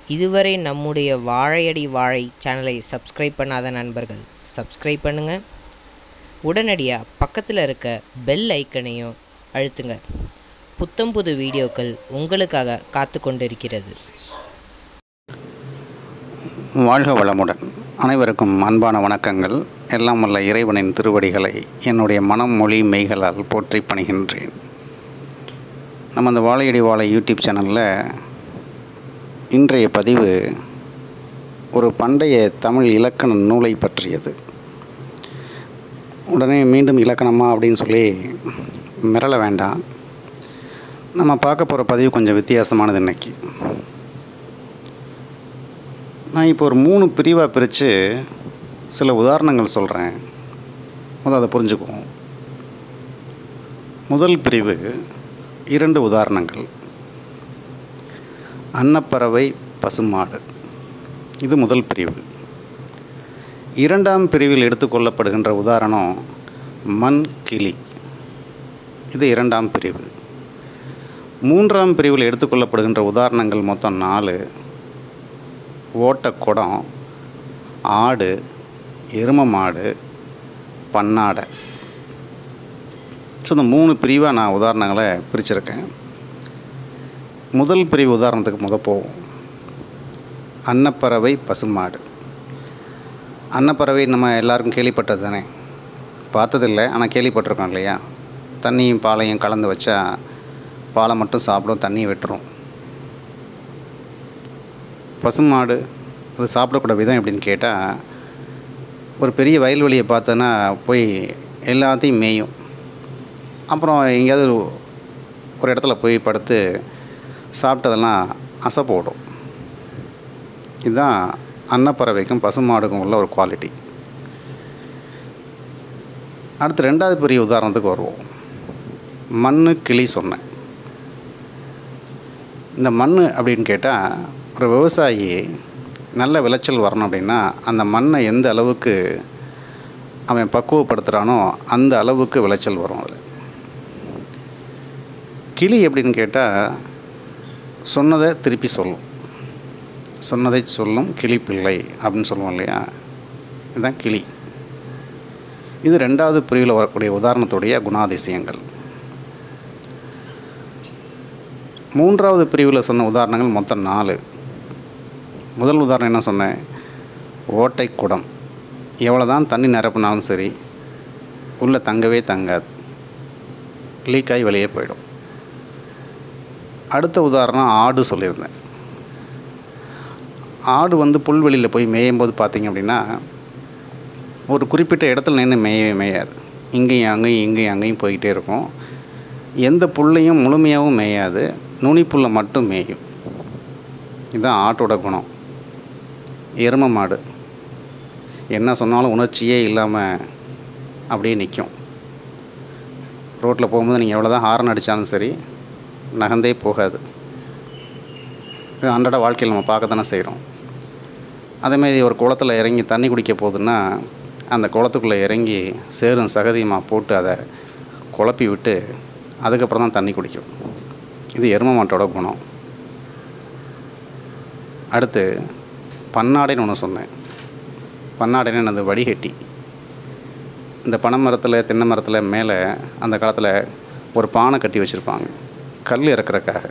இதுவரை நம்முடைய வாழையடி வாழை சேனலை சப்ஸ்கிரைப் பண்ணாத நண்பர்கள் சப்ஸ்கிரைப் பண்ணுங்க உடனடியாக பக்கத்தில் இருக்க பெல் ஐக்கனையும் அழுத்துங்க புத்தம் புது வீடியோக்கள் உங்களுக்காக காத்து கொண்டிருக்கிறது வாழ்க வளமுடன் அனைவருக்கும் அன்பான வணக்கங்கள் எல்லாம் வல்ல இறைவனின் திருவடிகளை என்னுடைய மனம் மொழி மெய்களால் போற்றி பணிகின்றேன் நம்ம அந்த வாழையடி வாழை யூடியூப் சேனலில் இன்றைய பதிவு ஒரு பண்டைய தமிழ் இலக்கண நூலை பற்றியது உடனே மீண்டும் இலக்கணமா அப்படின்னு சொல்லி மிரள வேண்டாம் நம்ம பார்க்க போகிற பதிவு கொஞ்சம் வித்தியாசமானது இன்னைக்கு நான் இப்போ ஒரு மூணு பிரிவாக பிரித்து சில உதாரணங்கள் சொல்கிறேன் முதல் அதை புரிஞ்சுக்குவோம் முதல் பிரிவு இரண்டு உதாரணங்கள் அன்னப்பறவை பசுமாடு இது முதல் பிரிவு இரண்டாம் பிரிவில் எடுத்துக்கொள்ளப்படுகின்ற உதாரணம் மண் கிளி இது இரண்டாம் பிரிவு மூன்றாம் பிரிவில் எடுத்துக்கொள்ளப்படுகின்ற உதாரணங்கள் மொத்தம் நாலு ஓட்டக்குடம் ஆடு எரும மாடு பன்னாடை ஸோ இந்த மூணு பிரிவாக நான் உதாரணங்களை பிரிச்சிருக்கேன் முதல் பிரிவு உதாரணத்துக்கு முத போவோம் அன்னப்பறவை பசுமாடு அன்னப்பறவை நம்ம எல்லாருக்கும் கேள்விப்பட்டது தானே பார்த்ததில்லை ஆனால் கேள்விப்பட்டிருக்கோம் இல்லையா தண்ணியும் பாலையும் கலந்து வச்சா பாலை மட்டும் சாப்பிடும் தண்ணியை வெட்டுரும் பசுமாடு அது சாப்பிடக்கூடிய விதம் எப்படின்னு கேட்டால் ஒரு பெரிய வயல்வெளியை பார்த்தோன்னா போய் எல்லாத்தையும் மேயும் அப்புறம் எங்கேயாவது ஒரு இடத்துல போய் படுத்து சாப்பிட்டதெல்லாம் அசை போடும் இதுதான் அன்னப்பறவைக்கும் பசுமாடுக்கும் உள்ள ஒரு குவாலிட்டி அடுத்து ரெண்டாவது பெரிய உதாரணத்துக்கு வருவோம் மண்ணு கிளி சொன்னேன் இந்த மண் அப்படின்னு கேட்டால் ஒரு விவசாயி நல்ல விளைச்சல் வரணும் அப்படின்னா அந்த மண்ணை எந்த அளவுக்கு அவன் பக்குவப்படுத்துகிறானோ அந்த அளவுக்கு விளைச்சல் வரும் அதில் கிளி எப்படின்னு கேட்டால் சொன்னதை திருப்பி சொல்லும் சொன்னதை சொல்லும் கிளி பிள்ளை அப்படின்னு சொல்லுவோம் இல்லையா இதுதான் கிளி இது ரெண்டாவது பிரிவில் வரக்கூடிய உதாரணத்துடைய குணாதிசயங்கள் மூன்றாவது பிரிவில் சொன்ன உதாரணங்கள் மொத்தம் நாலு முதல் உதாரணம் என்ன சொன்னேன் ஓட்டை குடம் எவ்வளோ தான் தண்ணி நிரப்புனாலும் சரி உள்ளே தங்கவே தங்காது லீக் ஆகி வெளியே போயிடும் அடுத்த உதாரணம் ஆடு சொல்லியிருந்தேன் ஆடு வந்து புல்வெளியில் போய் மேயும் போது பார்த்தீங்க அப்படின்னா ஒரு குறிப்பிட்ட இடத்துல நின்று மேயவே மேயாது இங்கேயும் அங்கேயும் இங்கேயும் அங்கேயும் போய்கிட்டே இருக்கும் எந்த புல்லையும் முழுமையாகவும் மேயாது நுனிப்புல்லை மட்டும் மேயும் இதுதான் ஆட்டோட குணம் எரும மாடு என்ன சொன்னாலும் உணர்ச்சியே இல்லாமல் அப்படியே நிற்கும் ரோட்டில் போகும்போது நீங்கள் எவ்வளோ தான் ஹாரன் அடித்தாலும் சரி நகர்ந்தே போகாது இது அன்றாட வாழ்க்கையில் நம்ம பார்க்க தானே செய்கிறோம் அதேமாதிரி ஒரு குளத்தில் இறங்கி தண்ணி குடிக்க போகுதுன்னா அந்த குளத்துக்குள்ளே இறங்கி சேரும் சகதியமாக போட்டு அதை குழப்பி விட்டு அதுக்கப்புறம் தான் தண்ணி குடிக்கும் இது எரும மாட்டோட குணம் அடுத்து பன்னாடைன்னு ஒன்று சொன்னேன் பன்னாடைன்னு என்னது வடிகட்டி இந்த பனை மரத்தில் தென்னை மரத்தில் மேலே அந்த காலத்தில் ஒரு பானை கட்டி வச்சுருப்பாங்க கல் இறக்குறதுக்காக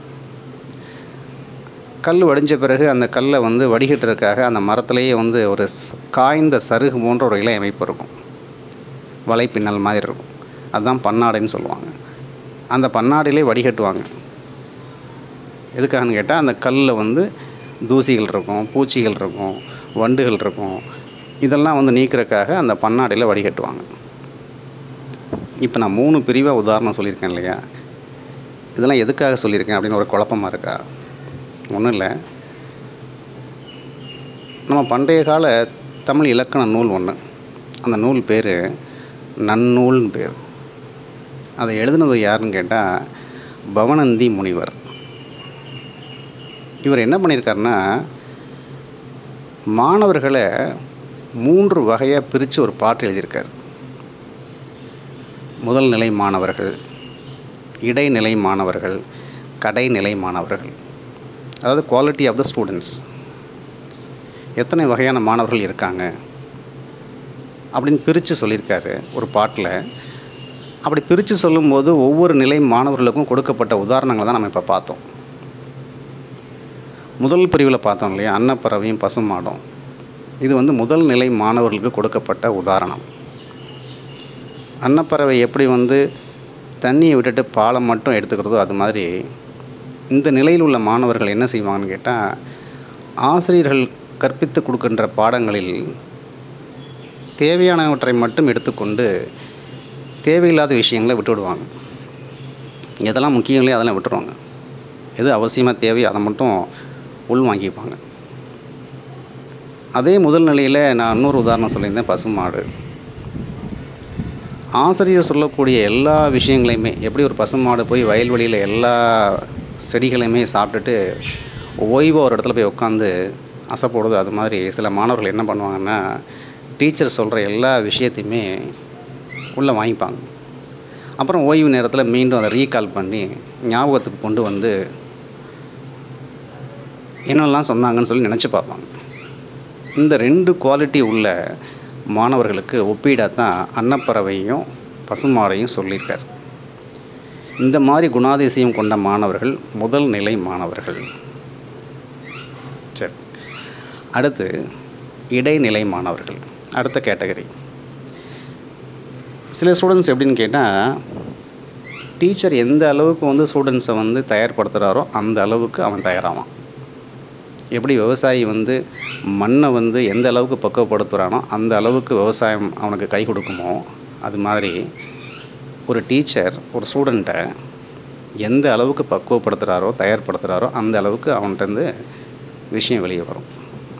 கல் வடிஞ்ச பிறகு அந்த கல்லை வந்து வடிகட்டுறதுக்காக அந்த மரத்துலேயே வந்து ஒரு ஸ்- காய்ந்த சருகு போன்ற ஒரு இலை அமைப்பு இருக்கும் வலைப்பின்னல் மாதிரி இருக்கும் அதுதான் பன்னாடைன்னு சொல்லுவாங்க அந்த பன்னாடையிலே வடிகட்டுவாங்க எதுக்காகன்னு கேட்டால் அந்த கல்லில் வந்து தூசிகள் இருக்கும் பூச்சிகள் இருக்கும் வண்டுகள் இருக்கும் இதெல்லாம் வந்து நீக்கிறதுக்காக அந்த பன்னாடையில் வடிகட்டுவாங்க இப்போ நான் மூணு பிரிவாக உதாரணம் சொல்லியிருக்கேன் இல்லையா இதெல்லாம் எதுக்காக சொல்லியிருக்கேன் அப்படின்னு ஒரு குழப்பமா இருக்கா ஒன்றும் இல்லை நம்ம பண்டைய கால தமிழ் இலக்கண நூல் ஒன்று அந்த நூல் பேர் நன்னூல்னு பேர் அதை எழுதுனது யாருன்னு கேட்டால் பவனந்தி முனிவர் இவர் என்ன பண்ணியிருக்காருன்னா மாணவர்களை மூன்று வகையாக பிரித்து ஒரு பாட்டு எழுதியிருக்கார் முதல் நிலை மாணவர்கள் இடைநிலை மாணவர்கள் கடைநிலை மாணவர்கள் அதாவது குவாலிட்டி ஆஃப் த ஸ்டூடெண்ட்ஸ் எத்தனை வகையான மாணவர்கள் இருக்காங்க அப்படின்னு பிரித்து சொல்லியிருக்காரு ஒரு பாட்டில் அப்படி பிரித்து சொல்லும்போது ஒவ்வொரு நிலை மாணவர்களுக்கும் கொடுக்கப்பட்ட உதாரணங்களை தான் நம்ம இப்போ பார்த்தோம் முதல் பிரிவில் பார்த்தோம் இல்லையா அன்னப்பறவையும் பசுமாடும் இது வந்து முதல் நிலை மாணவர்களுக்கு கொடுக்கப்பட்ட உதாரணம் அன்னப்பறவை எப்படி வந்து தண்ணியை விட்டுட்டு பாலை மட்டும் எடுத்துக்கிறதோ அது மாதிரி இந்த நிலையில் உள்ள மாணவர்கள் என்ன செய்வாங்கன்னு கேட்டால் ஆசிரியர்கள் கற்பித்து கொடுக்கின்ற பாடங்களில் தேவையானவற்றை மட்டும் எடுத்துக்கொண்டு தேவையில்லாத விஷயங்களை விட்டுவிடுவாங்க எதெல்லாம் முக்கியம் இல்லையோ அதெல்லாம் விட்டுருவாங்க எது அவசியமாக தேவையோ அதை மட்டும் உள் வாங்கிப்பாங்க அதே முதல் நிலையில் நான் இன்னொரு உதாரணம் சொல்லியிருந்தேன் பசுமாடு ஆசிரியர் சொல்லக்கூடிய எல்லா விஷயங்களையுமே எப்படி ஒரு பசுமாடு போய் வயல்வெளியில் எல்லா செடிகளையுமே சாப்பிட்டுட்டு ஓய்வாக ஒரு இடத்துல போய் உட்காந்து அசை போடுது அது மாதிரி சில மாணவர்கள் என்ன பண்ணுவாங்கன்னா டீச்சர் சொல்கிற எல்லா விஷயத்தையுமே உள்ளே வாங்கிப்பாங்க அப்புறம் ஓய்வு நேரத்தில் மீண்டும் அதை ரீகால் பண்ணி ஞாபகத்துக்கு கொண்டு வந்து என்னெல்லாம் சொன்னாங்கன்னு சொல்லி நினச்சி பார்ப்பாங்க இந்த ரெண்டு குவாலிட்டி உள்ள மாணவர்களுக்கு ஒப்பீடாக தான் அன்னப்பறவையும் பசுமாடையும் சொல்லியிருக்கார் இந்த மாதிரி குணாதிசயம் கொண்ட மாணவர்கள் முதல் நிலை மாணவர்கள் சரி அடுத்து இடைநிலை மாணவர்கள் அடுத்த கேட்டகரி சில ஸ்டூடெண்ட்ஸ் எப்படின்னு கேட்டால் டீச்சர் எந்த அளவுக்கு வந்து ஸ்டூடெண்ட்ஸை வந்து தயார்படுத்துகிறாரோ அந்த அளவுக்கு அவன் தயாராவான் எப்படி விவசாயி வந்து மண்ணை வந்து எந்த அளவுக்கு பக்குவப்படுத்துகிறானோ அந்த அளவுக்கு விவசாயம் அவனுக்கு கை கொடுக்குமோ அது மாதிரி ஒரு டீச்சர் ஒரு ஸ்டூடெண்ட்டை எந்த அளவுக்கு பக்குவப்படுத்துகிறாரோ தயார்படுத்துகிறாரோ அந்த அளவுக்கு அவன்கிட்டருந்து விஷயம் வெளியே வரும்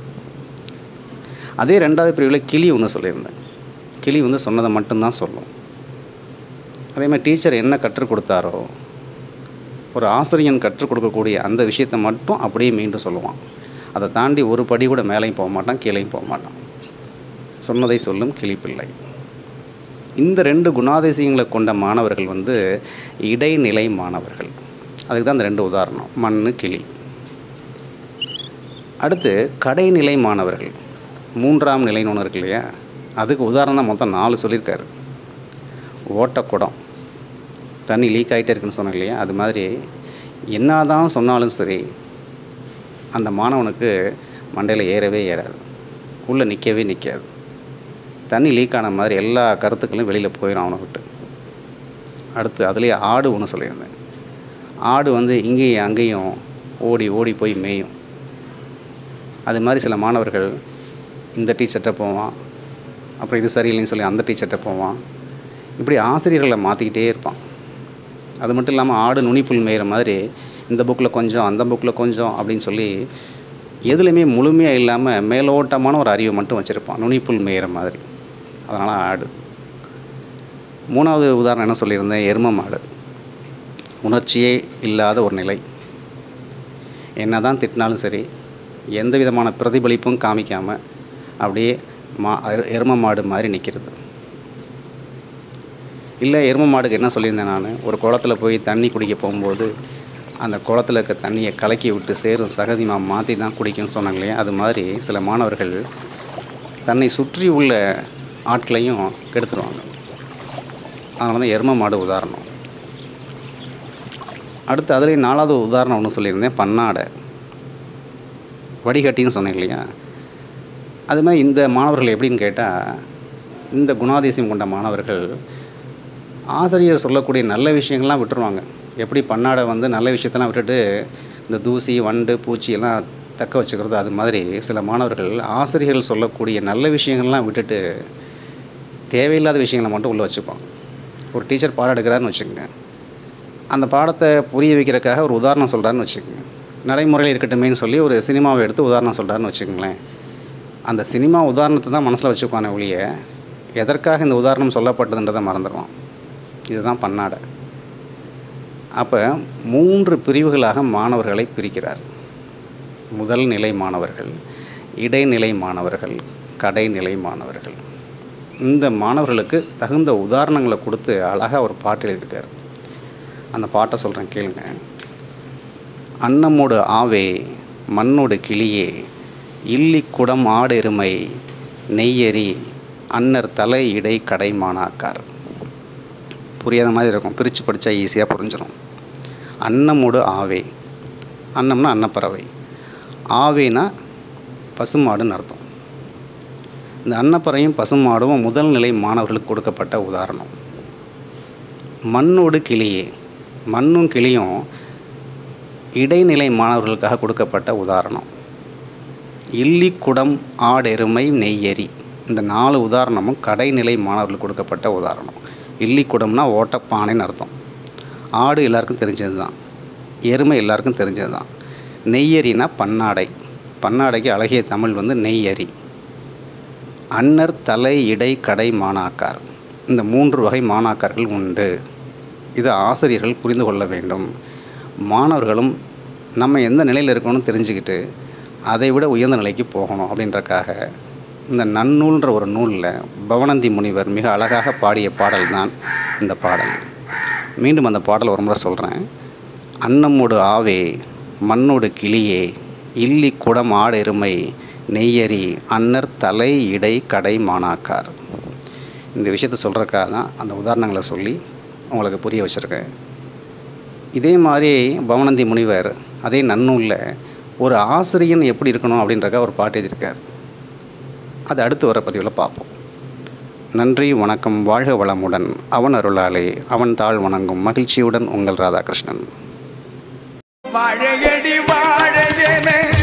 அதே ரெண்டாவது பிரிவில் கிளி ஒன்று சொல்லியிருந்தேன் கிளி வந்து சொன்னதை மட்டும்தான் சொல்லும் அதே மாதிரி டீச்சர் என்ன கற்றுக் கொடுத்தாரோ ஒரு ஆசிரியன் கற்றுக் கொடுக்கக்கூடிய அந்த விஷயத்தை மட்டும் அப்படியே மீண்டும் சொல்லுவான் அதை தாண்டி ஒரு படி கூட மேலேயும் போக மாட்டான் கீழேயும் போக மாட்டான் சொன்னதை சொல்லும் கிளிப்பிள்ளை இந்த ரெண்டு குணாதிசயங்களை கொண்ட மாணவர்கள் வந்து இடைநிலை மாணவர்கள் அதுக்கு தான் இந்த ரெண்டு உதாரணம் மண் கிளி அடுத்து கடைநிலை மாணவர்கள் மூன்றாம் நிலைன்னு ஒன்று இருக்கு இல்லையா அதுக்கு உதாரணம் தான் மொத்தம் நாலு சொல்லியிருக்காரு ஓட்டக்குடம் தண்ணி லீக் ஆகிட்டே இருக்குன்னு சொன்னேன் இல்லையா அது மாதிரி என்னதான் சொன்னாலும் சரி அந்த மாணவனுக்கு மண்டையில் ஏறவே ஏறாது உள்ளே நிற்கவே நிற்காது தண்ணி லீக் ஆன மாதிரி எல்லா கருத்துக்களும் வெளியில் போயிடும் அவனை விட்டு அடுத்து அதுலேயே ஆடு ஒன்று சொல்லியிருந்தேன் ஆடு வந்து இங்கேயும் அங்கேயும் ஓடி ஓடி போய் மேயும் அது மாதிரி சில மாணவர்கள் இந்த டீச்சர்கிட்ட போவான் அப்புறம் இது சரியில்லைன்னு சொல்லி அந்த டீச்சர்கிட்ட போவான் இப்படி ஆசிரியர்களை மாற்றிக்கிட்டே இருப்பான் அது மட்டும் இல்லாமல் ஆடு நுனிப்புல் மேயிற மாதிரி இந்த புக்கில் கொஞ்சம் அந்த புக்கில் கொஞ்சம் அப்படின்னு சொல்லி எதுலேயுமே முழுமையாக இல்லாமல் மேலோட்டமான ஒரு அறிவை மட்டும் வச்சுருப்பான் நுனிப்புல் மேயிற மாதிரி அதனால் ஆடு மூணாவது உதாரணம் என்ன சொல்லியிருந்தேன் எரும மாடு உணர்ச்சியே இல்லாத ஒரு நிலை என்ன தான் திட்டினாலும் சரி எந்த விதமான பிரதிபலிப்பும் காமிக்காமல் அப்படியே மா எரு- எரும மாடு மாதிரி நிற்கிறது இல்லை எரும மாடுக்கு என்ன சொல்லியிருந்தேன் நான் ஒரு குளத்துல போய் தண்ணி குடிக்க போகும்போது அந்த குளத்துல இருக்க தண்ணியை கலக்கி விட்டு சேரும் சகதியமாக மாற்றி தான் குடிக்கும்னு சொன்னாங்க இல்லையா அது மாதிரி சில மாணவர்கள் தன்னை சுற்றி உள்ள ஆட்களையும் கெடுத்துருவாங்க அதனால தான் எரும மாடு உதாரணம் அடுத்து அதுலேயும் நாலாவது உதாரணம் ஒன்று சொல்லியிருந்தேன் பன்னாடை வடிகட்டின்னு சொன்னேன் இல்லையா அது மாதிரி இந்த மாணவர்கள் எப்படின்னு கேட்டால் இந்த குணாதிசயம் கொண்ட மாணவர்கள் ஆசிரியர் சொல்லக்கூடிய நல்ல விஷயங்கள்லாம் விட்டுருவாங்க எப்படி பன்னாடை வந்து நல்ல விஷயத்தெல்லாம் விட்டுட்டு இந்த தூசி வண்டு பூச்சி எல்லாம் தக்க வச்சுக்கிறது அது மாதிரி சில மாணவர்கள் ஆசிரியர்கள் சொல்லக்கூடிய நல்ல விஷயங்கள்லாம் விட்டுட்டு தேவையில்லாத விஷயங்களை மட்டும் உள்ளே வச்சுப்பான் ஒரு டீச்சர் பாடம் எடுக்கிறாருன்னு வச்சுக்கோங்க அந்த பாடத்தை புரிய வைக்கிறதுக்காக ஒரு உதாரணம் சொல்கிறாருன்னு வச்சுக்கோங்க நடைமுறையில் இருக்கட்டுமேன்னு சொல்லி ஒரு சினிமாவை எடுத்து உதாரணம் சொல்கிறாருன்னு வச்சுக்கோங்களேன் அந்த சினிமா உதாரணத்தை தான் மனசில் வச்சுக்குவானே ஒழிய எதற்காக இந்த உதாரணம் சொல்லப்பட்டதுன்றதை மறந்துடுவான் இதுதான் பன்னாடை அப்போ மூன்று பிரிவுகளாக மாணவர்களை பிரிக்கிறார் முதல் நிலை மாணவர்கள் இடைநிலை மாணவர்கள் கடைநிலை மாணவர்கள் இந்த மாணவர்களுக்கு தகுந்த உதாரணங்களை கொடுத்து அழகாக ஒரு பாட்டு எழுதியிருக்கார் அந்த பாட்டை சொல்கிறேன் கேளுங்க அன்னமோடு ஆவே மண்ணோடு கிளியே இல்லி குடம் ஆடெருமை நெய்யரி அன்னர் தலை இடை கடை மாணாக்கார் புரியாத மாதிரி இருக்கும் பிரித்து படித்தா ஈஸியாக புரிஞ்சிடும் அன்னமோடு ஆவே அன்னம்னா அன்னப்பறவை ஆவேனா பசுமாடுன்னு அர்த்தம் இந்த அன்னப்பறையும் பசுமாடும் முதல் நிலை மாணவர்களுக்கு கொடுக்கப்பட்ட உதாரணம் மண்ணோடு கிளியே மண்ணும் கிளியும் இடைநிலை மாணவர்களுக்காக கொடுக்கப்பட்ட உதாரணம் இல்லி குடம் ஆடெருமை நெய்யரி இந்த நாலு உதாரணமும் கடைநிலை மாணவர்களுக்கு கொடுக்கப்பட்ட உதாரணம் இல்லி குடம்னா ஓட்டப்பானைன்னு அர்த்தம் ஆடு எல்லாருக்கும் தெரிஞ்சது தான் எருமை எல்லாருக்கும் தெரிஞ்சது தான் நெய்யரினா பன்னாடை பன்னாடைக்கு அழகிய தமிழ் வந்து நெய்யரி அன்னர் தலை இடை கடை மாணாக்கார் இந்த மூன்று வகை மாணாக்கர்கள் உண்டு இது ஆசிரியர்கள் புரிந்து கொள்ள வேண்டும் மாணவர்களும் நம்ம எந்த நிலையில் இருக்கணும்னு தெரிஞ்சுக்கிட்டு அதை விட உயர்ந்த நிலைக்கு போகணும் அப்படின்றக்காக இந்த நன்னூல்ன்ற ஒரு நூலில் பவனந்தி முனிவர் மிக அழகாக பாடிய பாடல் தான் இந்த பாடல் மீண்டும் அந்த பாடல் ஒரு முறை சொல்கிறேன் அன்னமோடு ஆவே மண்ணோடு கிளியே இல்லி குடம் ஆடெருமை நெய்யரி அன்னர் தலை இடை கடை மாணாக்கார் இந்த விஷயத்த சொல்கிறக்காக தான் அந்த உதாரணங்களை சொல்லி உங்களுக்கு புரிய வச்சுருக்கேன் இதே மாதிரி பவனந்தி முனிவர் அதே நன்னூலில் ஒரு ஆசிரியன் எப்படி இருக்கணும் அப்படின்றக்க ஒரு பாட்டு எழுதியிருக்கார் அது அடுத்து வர பதிவில் பார்ப்போம் நன்றி வணக்கம் வாழ்க வளமுடன் அவன் அருளாலே அவன் தாழ் வணங்கும் மகிழ்ச்சியுடன் உங்கள் ராதாகிருஷ்ணன் வாழையடி வாழையென